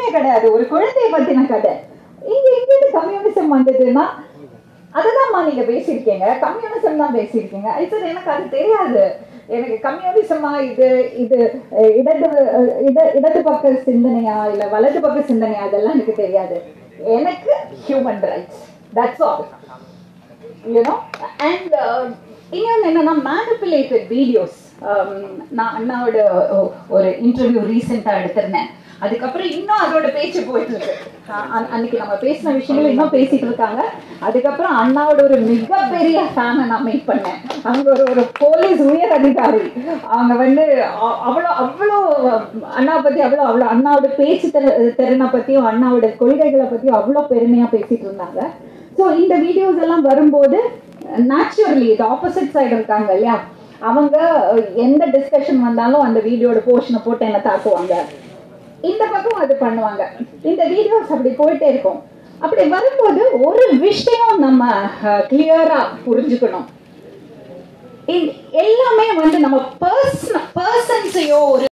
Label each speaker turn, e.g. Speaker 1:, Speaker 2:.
Speaker 1: கிடையாது ஒரு குழந்தைய பத்தின கதை இங்க எங்கிருந்து கம்யூனிசம் வந்ததுன்னா அதுதான்மா நீங்க பேசியிருக்கீங்க கம்யூனிசம் தான் பேசியிருக்கீங்க ஐசர் எனக்கு அது தெரியாது எனக்கு கம்யூனிசமா இது இது அஹ், இடது அஹ், இட இடது பக்க சிந்தனையா இல்ல வலது பக்க சிந்தனையா அதெல்லாம் எனக்கு தெரியாது எனக்கு human rights that's all you know and இன்னொன்று என்னன்னா மேனிப்புலேட்டட் வீடியோஸ் நான் அண்ணாவோட ஒ- ஒரு இன்டர்வியூ ரீசெண்டாக எடுத்திருந்தேன் அதுக்கப்புறம் இன்னும் அதோட பேச்சு போயிட்டு இருக்கு அ- அ- அன்னைக்கு நம்ம பேசின விஷயங்கள் இன்னும் பேசிட்டு இருக்காங்க அதுக்கப்புறம் அண்ணாவோட ஒரு மிகப்பெரிய ஃபேனை நான் மீட் பண்ணேன் அவங்க ஒரு ஒரு போலீஸ் உயர் அதிகாரி அவங்க வந்து அ- அவ்வளோ அவ்வளோ அண்ணா பத்தி அவ்வளோ அவ்வளோ அண்ணாவோட பேச்சு திற திறனை பத்தியும் அண்ணாவோட கொள்கைகளை பத்தியும் அவ்வளோ பெருமையா பேசிட்டு இருந்தாங்க ஸோ இந்த வீடியோஸ் எல்லாம் வரும்போது நேச்சுரலி இது ஆப்போசிட் சைடு இருக்காங்க இல்லையா அவங்க அஹ், எந்த டிஸ்கஷன் வந்தாலும் அந்த வீடியோட போர்ஷனை போட்டு என்ன தாக்குவாங்க இந்த பக்கம் அது பண்ணுவாங்க இந்த வீடியோஸ் அப்படி போயிட்டே இருக்கும் அப்படி வரும்போது ஒரு விஷயம் நம்ம கிளியரா புரிஞ்சுக்கணும் இந்த- எல்லாமே வந்து நம்ம பர்சன் பர்சன்ஸையோ ஒரு